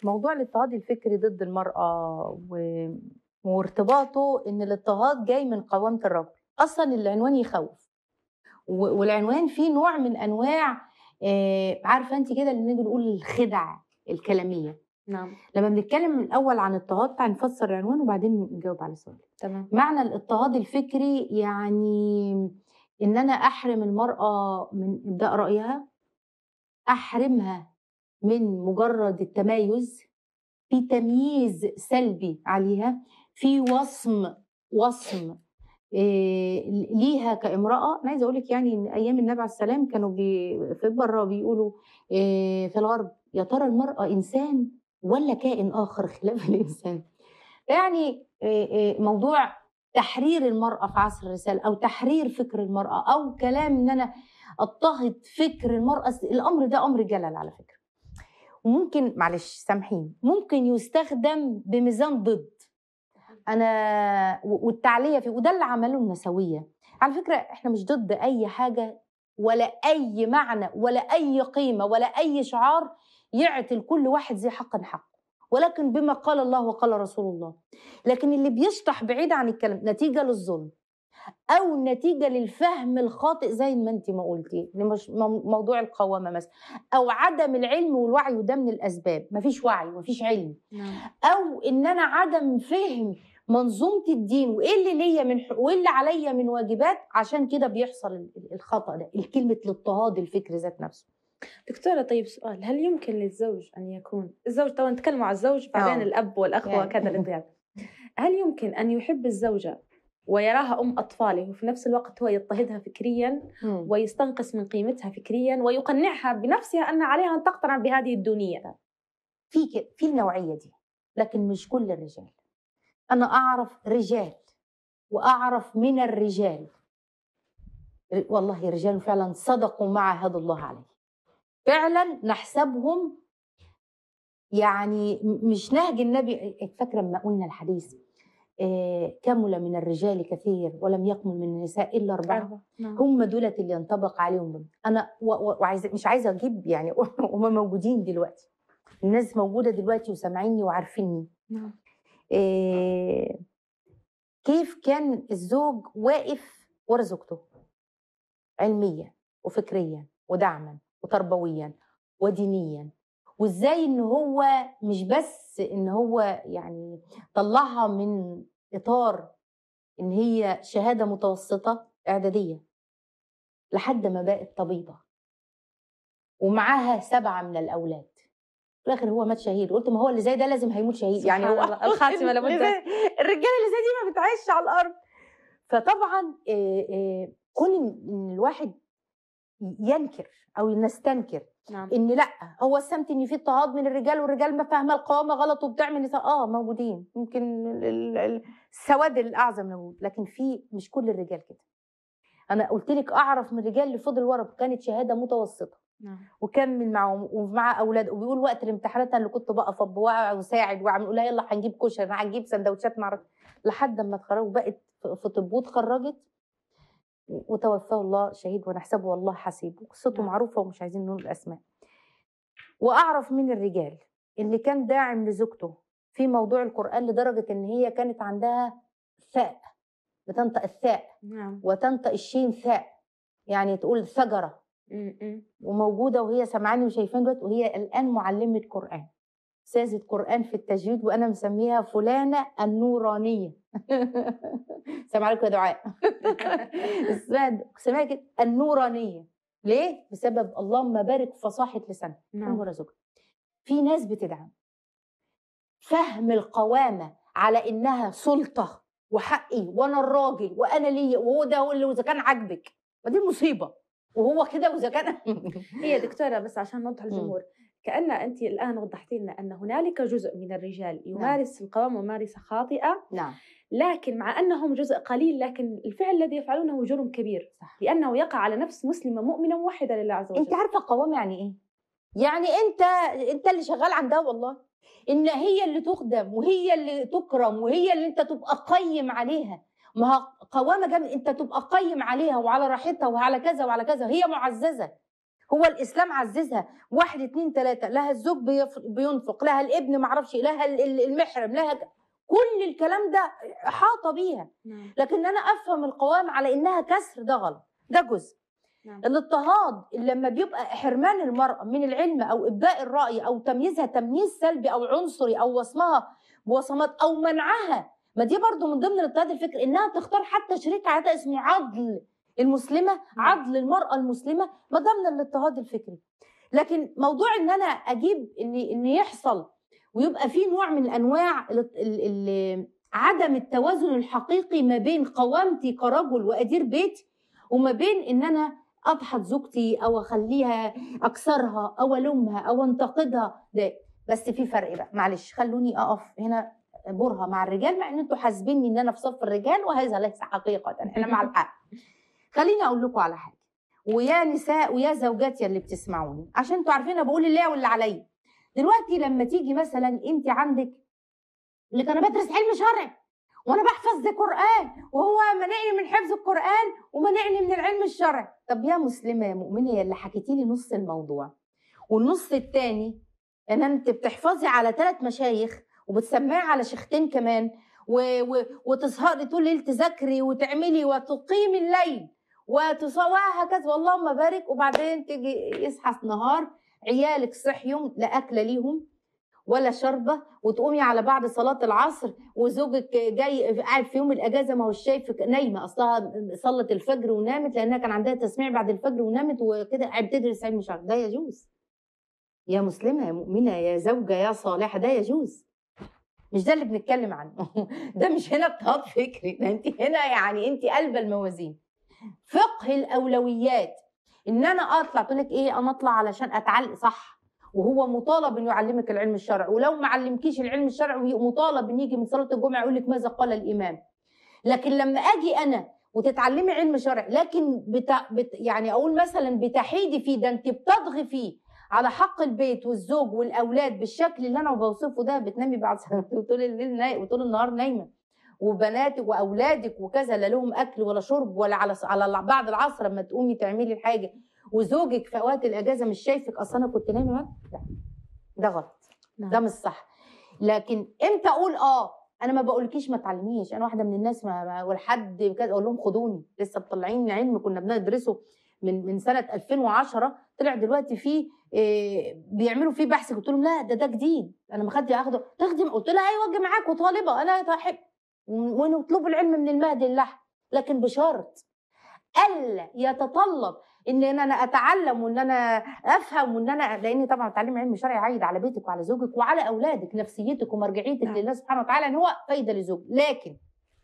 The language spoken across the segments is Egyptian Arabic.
موضوع الاضطهاد الفكري ضد المرأة و... وارتباطه إن الاضطهاد جاي من قوامة الرجل أصلا العنوان يخوف و... والعنوان فيه نوع من أنواع آه عارفة أنت كده اللي نيجي نقول الخدع الكلامية نعم لما بنتكلم الأول عن اضطهاد تعال نفسر العنوان وبعدين نجاوب على السؤال تمام معنى الاضطهاد الفكري يعني ان انا احرم المراه من ابداء رايها احرمها من مجرد التميز في تمييز سلبي عليها في وصم وصم إيه ليها كامراه انا عايزه اقول لك يعني ان ايام النبي عليه السلام كانوا بي في بره بيقولوا إيه في الغرب يا ترى المراه انسان ولا كائن اخر خلاف الانسان يعني موضوع تحرير المرأة في عصر الرسالة أو تحرير فكر المرأة أو كلام إن أنا أضطهد فكر المرأة الأمر ده أمر جلل على فكرة وممكن معلش سامحين ممكن يستخدم بميزان ضد أنا والتعلية فيه وده اللي عمله النسوية على فكرة إحنا مش ضد أي حاجة ولا أي معنى ولا أي قيمة ولا أي شعار يعطي لكل واحد زي حق حق ولكن بما قال الله وقال رسول الله لكن اللي بيشطح بعيد عن الكلام نتيجة للظلم أو نتيجة للفهم الخاطئ زي ما أنت ما قلتي موضوع القوامة مثلا أو عدم العلم والوعي وده من الأسباب مفيش وعي مفيش علم أو إن أنا عدم فهم منظومة الدين وإيه اللي ليا من حق وإيه اللي عليا من واجبات عشان كده بيحصل الخطأ ده الكلمة الاضطهاد الفكري ذات نفسه دكتورة طيب سؤال هل يمكن للزوج أن يكون الزوج طبعا نتكلم عن الزوج بعدين أوه. الأب والأخ يعني. وكذا الانتهاء هل يمكن أن يحب الزوجة ويراها أم أطفاله وفي نفس الوقت هو يضطهدها فكريا مم. ويستنقص من قيمتها فكريا ويقنعها بنفسها أن عليها أن تقتنع بهذه الدونية في ك- في النوعيه دي لكن مش كل الرجال انا اعرف رجال واعرف من الرجال ر- والله رجال فعلا صدقوا ما عهد الله عليه فعلا نحسبهم يعني م- مش نهج النبي فاكره لما قلنا الحديث آه، كمل من الرجال كثير ولم يكمل من النساء الا اربعه نعم. هم دولت اللي ينطبق عليهم دول. انا و- و- وعايزه مش عايزه اجيب يعني هم موجودين دلوقتي الناس موجوده دلوقتي وسامعيني وعارفيني نعم. إيه كيف كان الزوج واقف ورا زوجته علميا وفكريا ودعما وتربويا ودينيا وازاي ان هو مش بس ان هو يعني طلعها من اطار ان هي شهاده متوسطه اعداديه لحد ما بقت طبيبه ومعاها سبعه من الاولاد في الاخر هو مات شهيد قلت ما هو اللي زي ده لازم هيموت شهيد يعني هو سبحان الله. الخاتمة لابد. اللي زي- الرجاله اللي زي دي ما بتعيش على الارض فطبعا إيه إيه كون إن- ان الواحد ينكر او نستنكر نعم ان لا هو السمت ان في اضطهاد من الرجال والرجال ما فاهمه القوامه غلط وبتعمل نساء اه موجودين يمكن ال- ال- ال- السواد الاعظم موجود لكن في مش كل الرجال كده انا قلت لك اعرف من الرجال اللي فضل ورا كانت شهاده متوسطه نعم وكمل معهم ومع اولاد وبيقول وقت الامتحانات أنا اللي كنت بقف أب واساعد واعمل اقول لها يلا هنجيب كشري انا هنجيب سندوتشات مع الرجل. لحد ما اتخرجوا بقت في في طب واتخرجت وتوفاه الله شهيد ونحسبه والله حسيب قصته نعم. معروفه ومش عايزين نقول الاسماء واعرف من الرجال اللي كان داعم لزوجته في موضوع القران لدرجه ان هي كانت عندها ثاء بتنطق الثاء نعم وتنطق الشين ثاء يعني تقول ثجره م- م. وموجوده وهي سامعاني وشايفاني دلوقتي وهي الان معلمه قران استاذه قران في التجويد وانا مسميها فلانه النورانيه سامعه عليكم يا دعاء اسمها سامعه كده النورانيه ليه؟ بسبب اللهم بارك فصاحه لسانها نعم هو رزقها في ناس بتدعم فهم القوامه على انها سلطه وحقي وانا الراجل وانا ليا وهو ده هو اللي واذا كان عاجبك ودي مصيبه وهو كده واذا كان هي دكتورة بس عشان نوضح للجمهور كأن أنت الآن وضحتي لنا أن هنالك جزء من الرجال يمارس القوامة ممارسة خاطئة نعم لكن مع أنهم جزء قليل لكن الفعل الذي يفعلونه جرم كبير صح. لأنه يقع على نفس مسلمة مؤمنة موحدة لله عز وجل انت عارفه قوامه يعني ايه يعني انت انت اللي شغال عندها والله ان هي اللي تخدم وهي اللي تكرم وهي اللي انت تبقى قيم عليها ما هو قوامه جامد انت تبقى قيم عليها وعلى راحتها وعلى كذا وعلى كذا هي معززه هو الاسلام عززها واحد اتنين تلاته لها الزوج بيف- بينفق لها الابن معرفش إيه، لها ال- ال- المحرم لها ك- كل الكلام ده احاط بيها نعم لكن انا افهم القوام على انها كسر ده غلط ده جزء نعم الاضطهاد لما بيبقى حرمان المرأة من العلم أو إبداء الرأي أو تمييزها تمييز سلبي أو عنصري أو وصمها بوصمات أو منعها ما دي برضو من ضمن الاضطهاد الفكري إنها تختار حتى شريك حياتها اسمه عضل المسلمة عضل المرأة المسلمة ما ده من الاضطهاد الفكري لكن موضوع إن أنا أجيب إن إن يحصل ويبقى في نوع من أنواع ال ال ال عدم التوازن الحقيقي ما بين قوامتي كرجل وأدير بيتي وما بين إن أنا اضحك زوجتي او اخليها اكسرها او الومها او انتقدها ده بس في فرق بقى معلش خلوني اقف هنا برهه مع الرجال مع ان انتوا حاسبيني ان انا في صف الرجال وهذا ليس حقيقه احنا مع الحق خليني اقول لكم على حاجه ويا نساء ويا زوجاتي اللي بتسمعوني عشان انتوا عارفين انا بقول اللي واللي عليا دلوقتي لما تيجي مثلا انت عندك اللي انا بدرس علم شرعي وانا بحفظ قران وهو منعني من حفظ القران ومنعني من العلم الشرعي طب يا مسلمه يا مؤمنه يا اللي حكيتي لي نص الموضوع والنص التاني ان انت بتحفظي على ثلاث مشايخ وبتسمعي على شيختين كمان و... و... وتسهري طول الليل تذاكري وتعملي وتقيمي الليل وتصوى هكذا واللهم بارك وبعدين تيجي يصحى النهار عيالك صحيوا لا اكل ليهم ولا شربة وتقومي على بعد صلاة العصر وزوجك جاي قاعد في يوم الأجازة ما هو شايفك نايمة أصلها صلت الفجر ونامت لأنها كان عندها تسميع بعد الفجر ونامت وكده قاعد بتدرس علم شرع ده يجوز يا مسلمة يا مؤمنة يا زوجة يا صالحة ده يجوز مش ده اللي بنتكلم عنه ده مش هنا اضطهاد فكري ده انت هنا يعني انت قلب الموازين فقه الاولويات ان انا اطلع تقول لك ايه انا اطلع علشان اتعلم صح وهو مطالب انه يعلمك العلم الشرعي ولو ما علمكيش العلم الشرعي مطالب ان يجي من صلاه الجمعه يقول لك ماذا قال الامام لكن لما اجي انا وتتعلمي علم شرعي لكن بتا بت يعني اقول مثلا بتحيدي فيه ده انت بتضغي فيه على حق البيت والزوج والاولاد بالشكل اللي انا بوصفه ده بتنامي بعد طول الليل نايم وطول النهار نايمه وبناتك واولادك وكذا لا لهم اكل ولا شرب ولا على على بعد العصر لما تقومي تعملي الحاجه وزوجك في اوقات الاجازه مش شايفك اصل انا كنت نايمه لا ده غلط نعم. ده مش صح لكن امتى اقول اه انا ما بقولكيش ما تعلميش انا واحده من الناس ما ما- ولحد كده اقول لهم خدوني لسه مطلعين علم كنا بندرسه من من سنه 2010 طلع دلوقتي فيه إيه بيعملوا فيه بحث قلت لهم لا ده ده جديد انا ما خدتي اخده تخدم قلت لها ايوه اجي معاك وطالبه انا احب ونطلب العلم من المهد للحم لكن بشرط الا يتطلب ان انا اتعلم وان انا افهم وان انا لان طبعا تعليم علم شرعي عايد على بيتك وعلى زوجك وعلى اولادك نفسيتك ومرجعيتك نعم. لله سبحانه وتعالى ان هو فايده لزوج لكن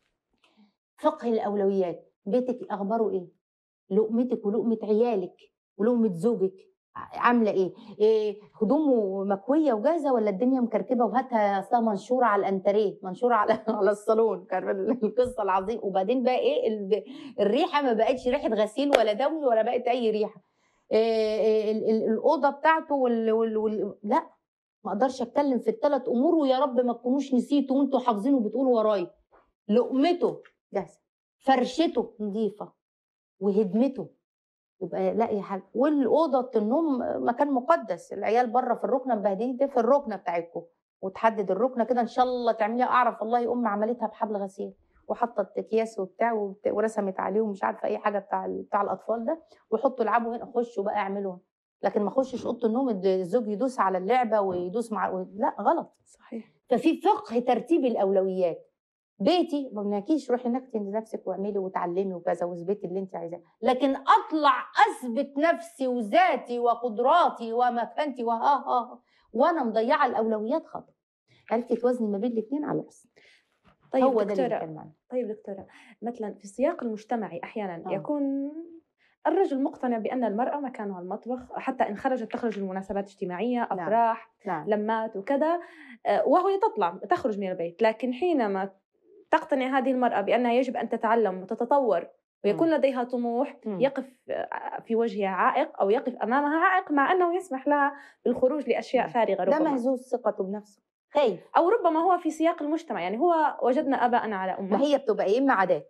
فقه الاولويات بيتك اخباره ايه لقمتك ولقمه عيالك ولقمه زوجك عامله ايه؟ إيه هدومه مكويه وجاهزه ولا الدنيا مكركبه وهاتها اصلها منشوره على الانتريه منشوره على على الصالون كان القصه العظيمه وبعدين بقى ايه ال- الريحه ما بقتش ريحه غسيل ولا دم ولا بقت اي ريحه إيه إيه ال- ال- الاوضه بتاعته وال, وال, وال لا ما اقدرش اتكلم في الثلاث امور ويا رب ما تكونوش نسيتوا وانتوا حافظين وبتقولوا ورايا لقمته جاهزه فرشته نظيفه وهدمته يبقى لا يا حاج والاوضه النوم مكان مقدس العيال بره في الركنه مبهدلين ده في الركنه بتاعتكم وتحدد الركنه كده ان شاء الله تعمليها اعرف والله ام عملتها بحبل غسيل وحطت اكياس وبتاع وبت- ورسمت عليهم مش عارفه اي حاجه بتاع ال- بتاع الاطفال ده وحطوا العبوا هنا خشوا بقى اعملوا لكن ما اخشش اوضه النوم الد- الزوج يدوس على اللعبه ويدوس مع و- لا غلط صحيح ففي فقه ترتيب الاولويات بيتي ما بنحكيش روحي نكتي لنفسك واعملي وتعلمي وكذا واثبتي اللي انت عايزاه لكن اطلع اثبت نفسي وذاتي وقدراتي ومكانتي وها ها وانا مضيعه الاولويات خطا عرفتي توازني ما بين الاثنين على بس طيب هو ده اللي دكتورة بتكلم عنه طيب دكتورة مثلا في السياق المجتمعي أحيانا آه. يكون الرجل مقتنع بأن المرأة مكانها المطبخ حتى إن خرجت تخرج لمناسبات اجتماعية نعم. أفراح نعم لمات وكذا آه، وهي تطلع تخرج من البيت لكن حينما تقتنع هذه المرأة بأنها يجب أن تتعلم وتتطور ويكون لديها طموح مم. يقف آه، في وجهها عائق أو يقف أمامها عائق مع أنه يسمح لها بالخروج لأشياء مم. فارغة ده ربما مهزوز ثقته بنفسه خايف أو ربما هو في سياق المجتمع يعني هو وجدنا آباءنا على ما أمة هي بتبقى يا اما عادات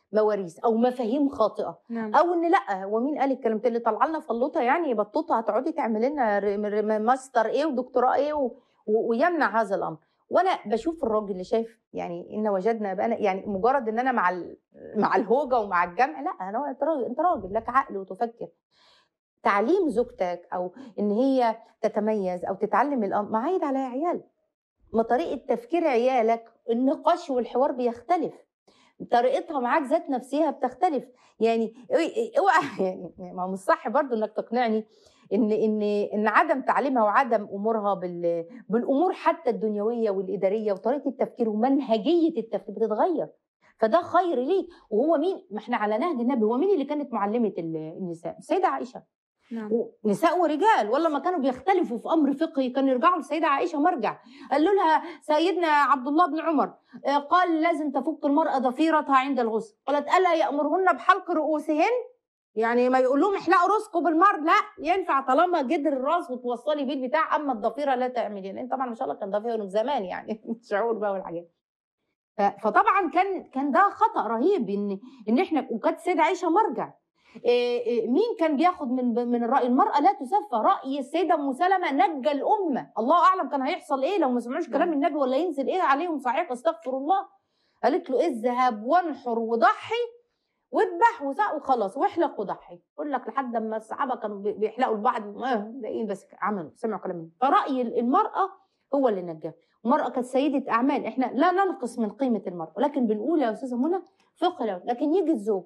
مواريث او مفاهيم خاطئه نعم او ان لا هو مين قال الكلام ده اللي طلع لنا فلوطه يعني بطوطه هتقعدي تعملي لنا ر- ر- ماستر ايه ودكتوراه ايه و... و... ويمنع هذا الامر وانا بشوف الراجل اللي شايف يعني ان وجدنا بقى يعني مجرد ان انا مع ال... مع الهوجه ومع الجمع لا انا انت راجل انت راجل لك عقل وتفكر تعليم زوجتك او ان هي تتميز او تتعلم الامر ما عايد على عيال ما طريقه تفكير عيالك النقاش والحوار بيختلف طريقتها معاك ذات نفسها بتختلف يعني اوعى- اوعى يعني ما هو مش صح برضو انك تقنعني ان ان ان عدم تعليمها وعدم امورها بال بالامور حتى الدنيويه والاداريه وطريقه التفكير ومنهجيه التفكير بتتغير فده خير ليك وهو مين ما احنا على نهج النبي هو مين اللي كانت معلمه ال- النساء السيده عائشه نعم نساء ورجال ولا ما كانوا بيختلفوا في امر فقهي كانوا يرجعوا للسيده عائشه مرجع قالوا لها سيدنا عبد الله بن عمر آه، قال لازم تفك المراه ضفيرتها عند الغسل قالت الا يامرهن بحلق رؤوسهن يعني ما يقول لهم احلقوا راسكم بالمر لا ينفع طالما جدر الراس وتوصلي بيه البتاع اما الضفيره لا تعملي لان طبعا ما شاء الله كان ضفيره من زمان يعني الشعور بقى والحاجات ف- فطبعا كان كان ده خطا رهيب ان ان احنا وكانت السيده عائشه مرجع إيه إيه مين كان بياخد من من الراي المراه لا تسفى راي السيده ام سلمه نجى الامه الله اعلم كان هيحصل ايه لو ما سمعوش كلام النبي ولا ينزل ايه عليهم صحيح استغفر الله قالت له اذهب وانحر وضحي واذبح وسق وخلاص واحلق وضحي يقول لك لحد ما الصحابه كانوا بي- بيحلقوا لبعض آه، ده ايه بس عملوا سمعوا كلام النبي فراي المراه هو اللي نجاه المراه كانت سيده اعمال احنا لا ننقص من قيمه المراه ولكن بنقول يا استاذه منى فقه لو لكن يجي الزوج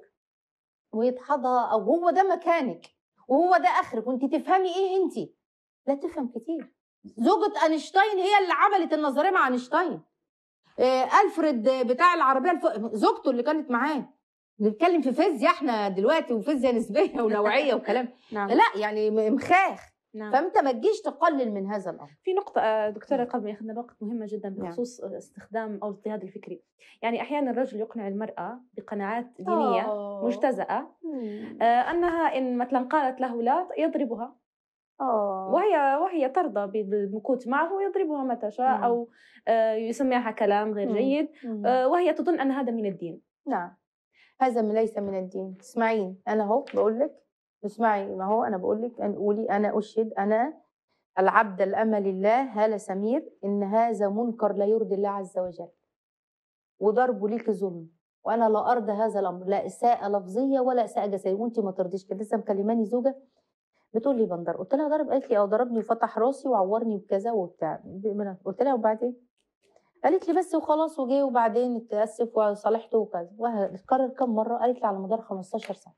ويتحضى او هو ده مكانك وهو ده اخرك وانت تفهمي ايه انت لا تفهم كتير زوجة اينشتاين هي اللي عملت النظريه مع اينشتاين آه، الفريد بتاع العربيه الف... زوجته اللي كانت معاه بنتكلم في فيزياء احنا دلوقتي وفيزياء نسبيه ونوعيه وكلام نعم لا يعني م- مخاخ نعم فانت ما تجيش تقلل من هذا الامر في نقطة آه، دكتورة قبل ما ياخذنا الوقت مهمة جدا نعم. بخصوص استخدام أو الاضطهاد الفكري يعني أحيانا الرجل يقنع المرأة بقناعات دينية آه. مجتزأة مم. آه، أنها إن مثلا قالت له لا يضربها اه وهي وهي ترضى بالمكوث معه ويضربها متى شاء نعم. أو آه، يسمعها كلام غير مم. جيد مم. آه، وهي تظن أن هذا من الدين نعم هذا من ليس من الدين اسمعين انا اهو بقول لك اسمعي ما هو انا بقول لك ان قولي انا اشهد انا العبد الامل لله هاله سمير ان هذا منكر لا يرضي الله عز وجل وضربه ليك ظلم وانا لا ارضى هذا الامر لا اساءه لفظيه ولا اساءه جسديه وانت ما ترضيش كده لسه مكلماني زوجه بتقول لي بندر قلت لها ضرب قالت لي اه ضربني وفتح راسي وعورني بكذا وبتاع قلت لها وبعدين قالت لي بس وخلاص وجه وبعدين اتاسف وصالحته وكذا وهتكرر كم مره قالت لي على مدار 15 سنه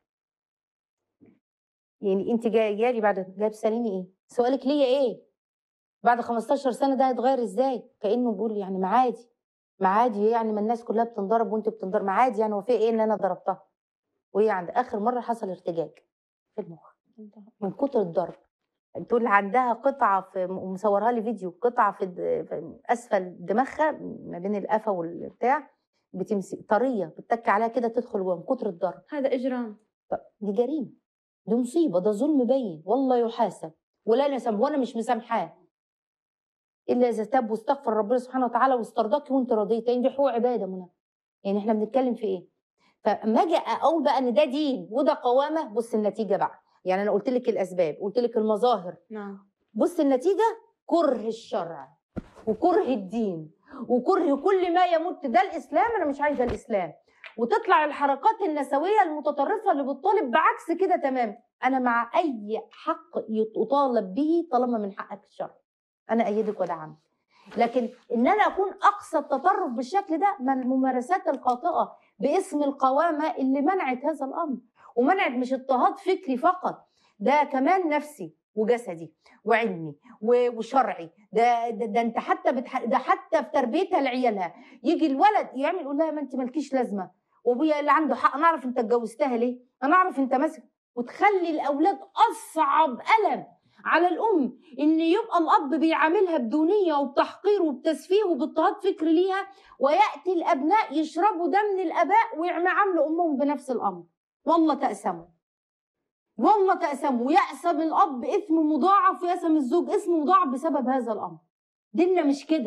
يعني انت جايه جايه لي بعد جايه بتساليني ايه سؤالك ليا ايه بعد 15 سنه ده هيتغير ازاي كانه بيقول يعني ما عادي ما عادي يعني ما الناس كلها بتنضرب وانت بتنضرب ما عادي يعني هو في ايه ان انا ضربتها وهي عند اخر مره حصل ارتجاج في المخ من كتر الضرب تقول عندها قطعه في مصورها لي فيديو قطعه في, الد- في اسفل دماغها ما بين القفا والبتاع بتمسك طريه بتتك عليها كده تدخل جوه من كتر الضرب هذا إجرام طب دي جريمه دي مصيبه ده ظلم باين والله يحاسب ولا نسامح وانا مش مسامحاه الا اذا تاب واستغفر ربنا سبحانه وتعالى واسترضاكي وانت رضيت يعني دي حقوق عباده منى يعني احنا بنتكلم في ايه فاما اجي اقول بقى ان ده دين وده قوامه بص النتيجه بقى يعني انا قلت لك الاسباب قلت لك المظاهر نعم بص النتيجه كره الشرع وكره الدين وكره كل ما يمت ده الاسلام انا مش عايزه الاسلام وتطلع الحركات النسويه المتطرفه اللي بتطالب بعكس كده تمام انا مع اي حق يطالب به طالما من حقك الشرع انا ايدك ودعمك لكن ان انا اكون اقصى التطرف بالشكل ده من الممارسات الخاطئه باسم القوامه اللي منعت هذا الامر ومنعت مش اضطهاد فكري فقط ده كمان نفسي وجسدي وعلمي و- وشرعي ده, ده, ده انت حتى بتح... ده حتى في تربيتها لعيالها يجي الولد يعمل يقول لها ما انت مالكيش لازمه وابويا اللي عنده حق انا اعرف انت اتجوزتها ليه انا اعرف انت ماسك وتخلي الاولاد اصعب الم على الام ان يبقى الاب بيعاملها بدونيه وبتحقير وبتسفيه وباضطهاد فكري ليها وياتي الابناء يشربوا دم الاباء ويعاملوا امهم بنفس الامر والله تأسموا والله تأسموا ويأسم الأب إثم مضاعف ويأسم الزوج إثم مضاعف بسبب هذا الأمر ديننا مش كده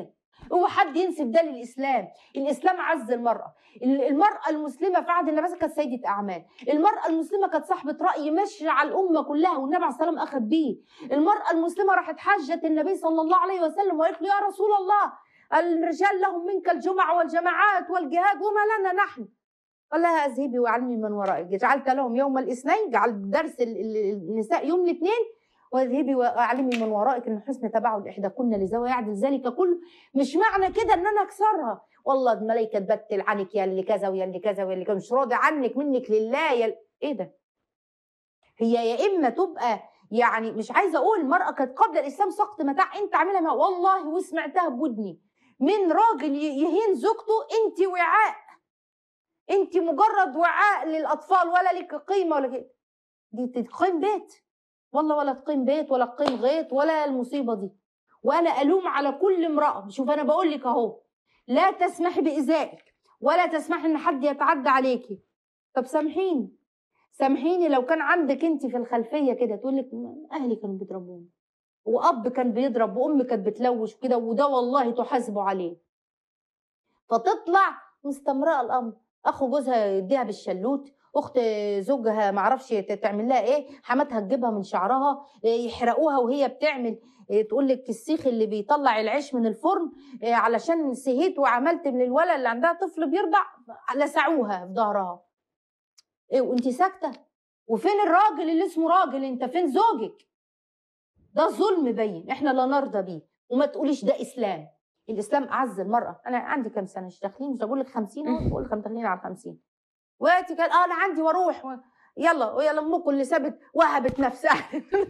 هو حد ينسب ده للاسلام الاسلام عز المراه ال- المراه المسلمه في عهد النبي كانت سيده اعمال المراه المسلمه كانت صاحبه راي ماشيه على الامه كلها والنبي عليه السلام اخذ بيه المراه المسلمه راحت حجت النبي صلى الله عليه وسلم وقالت له يا رسول الله الرجال لهم منك الجمع والجماعات والجهاد وما لنا نحن قال لها اذهبي وعلمي من ورائك جعلت لهم يوم الاثنين جعلت درس ال- ال- النساء يوم الاثنين واذهبي واعلمي من ورائك ان حسن تبعد احداكن لزوجها يعدل ذلك كله مش معنى كده ان انا اكسرها والله الملائكه تبتل عنك يا اللي كذا ويا اللي كذا ويا اللي كذا مش راضي عنك منك لله يا ال- ايه ده هي يا اما تبقى يعني مش عايزه اقول المراه كانت قبل الاسلام سقط متاع انت عاملها مع- والله وسمعتها بودني من راجل ي- يهين زوجته انت وعاء انت مجرد وعاء للاطفال ولا لك قيمه ولا كده دي تقيم بيت والله ولا تقيم بيت ولا تقيم غيط ولا المصيبه دي وانا الوم على كل امراه شوف انا بقول لك اهو لا تسمحي بايذائك ولا تسمحي ان حد يتعدى عليكي طب سامحيني سامحيني لو كان عندك انت في الخلفيه كده تقول لك اهلي كانوا بيضربوني واب كان بيضرب وام كانت بتلوش كده وده والله تحاسبوا عليه فتطلع مستمرئه الامر اخو جوزها يديها بالشلوت اخت زوجها معرفش تعمل لها ايه حماتها تجيبها من شعرها إيه، يحرقوها وهي بتعمل إيه، تقول لك السيخ اللي بيطلع العيش من الفرن إيه، علشان سهيت وعملت من الولد اللي عندها طفل بيرضع لسعوها في ظهرها ايه وانت ساكته وفين الراجل اللي اسمه راجل انت فين زوجك ده ظلم بين احنا لا نرضى بيه وما تقوليش ده اسلام الاسلام اعز المراه انا عندي كام سنه مش داخلين مش بقول لك 50 اهو بقول لك داخلين على 50 وقتي كان اه انا عندي واروح و... يلا ويلا امكم اللي سابت وهبت نفسها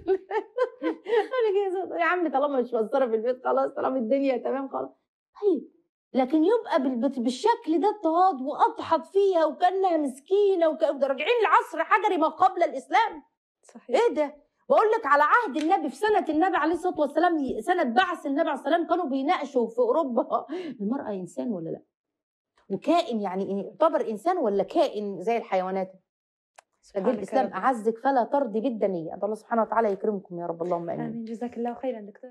انا كده يا عم طالما مش مقصره في البيت خلاص طالما الدنيا تمام خلاص طيب لكن يبقى بال- بال- بالشكل ده اضطهاد واضحت فيها وكانها مسكينه وك... ده راجعين لعصر حجري ما قبل الاسلام صحيح ايه ده بقول لك على عهد النبي في سنه النبي عليه الصلاه والسلام سنه بعث النبي عليه الصلاه والسلام كانوا بيناقشوا في اوروبا المراه انسان ولا لا وكائن يعني إيه؟ يعتبر انسان ولا كائن زي الحيوانات فجه سبحانك الاسلام رب. اعزك فلا ترضي بالدنيه الله سبحانه وتعالى يكرمكم يا رب اللهم امين امين جزاك الله خيرا دكتور